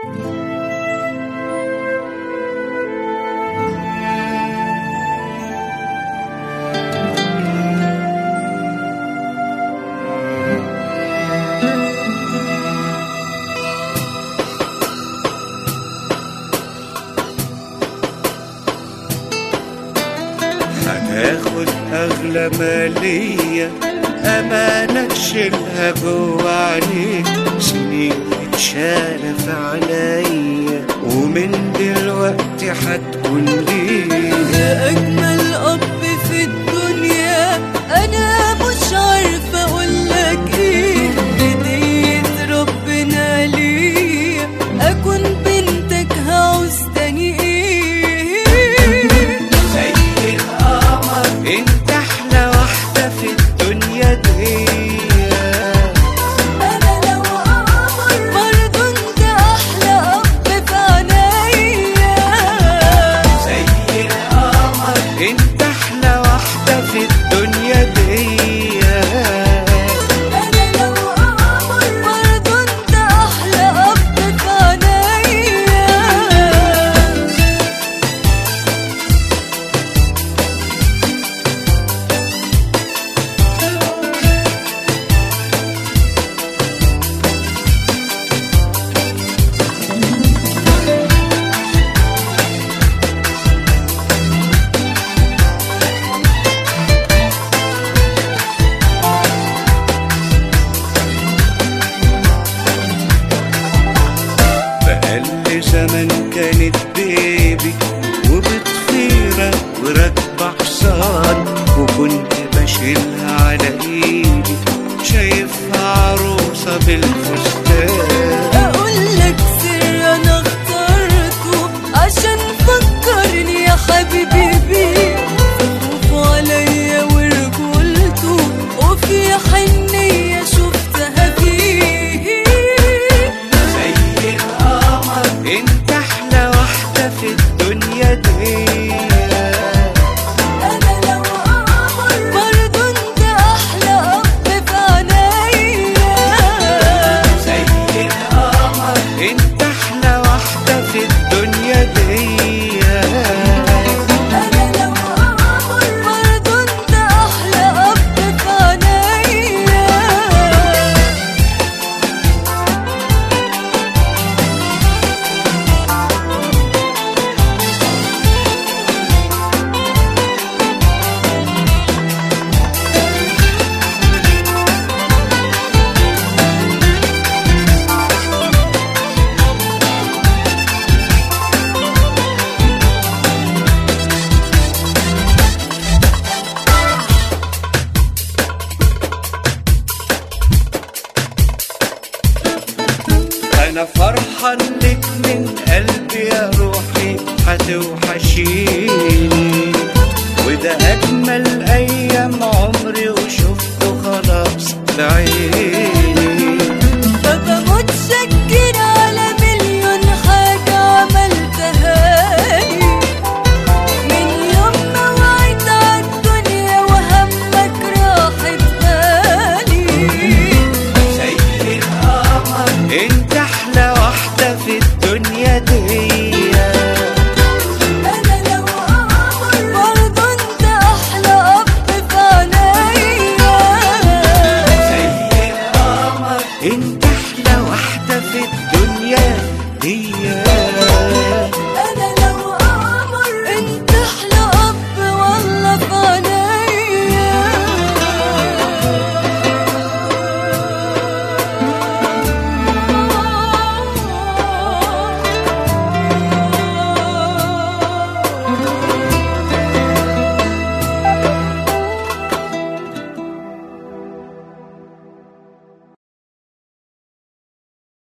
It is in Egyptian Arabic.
هتاخد أغلى مالية أمانة تشيلها جوا عينيك سنين اتشالة في عينيا ومن دلوقتي هتكون ليا يا أجمل أب في الدنيا أنا مش عارفة أقولك إيه هدية ربنا ليا أكون بنتك هعوز تاني إيه زي القمر انت احلى واحدة في الدنيا دي أنا لو قمر برضه أنت أحلى أب في عينيا زي القمر انت احلى واحدة في الدنيا دي أنا لو قمر برضه أنت أحلى أب في عينيا بقل زمن كانت بيبي وبتطيرة وراكبة حصان وكنت بشيلها على ايدي شايفها عروسة بالفستان اقول لك سر انا اخترته عشان فكرني يا حبيبي بيه خوفه عليا ورجولته وفي حنية شفتها فيه زي القمر انت احلى واحدة في الدنيا دي انا لو قمر برضه انت احلى اب في عينيا زي القمر انت احلى واحدة في الدنيا دي انا لو قمر برضه انت احلى اب في عينيا انا فرحان لك من قلبي يا روحي هتوحشيني وده اجمل ايام عمري وشفته خلاص بعيني بابا متشكر على مليون حاجة عملتها لي من يوم ما وعيت عالدنيا وهمك راحت بالي زي القمر انت احلى واحدة في الدنيا دي أنا لو قمر برضه أنت أحلى أب في عينيا زي القمر انت احلى واحدة في الدنيا دي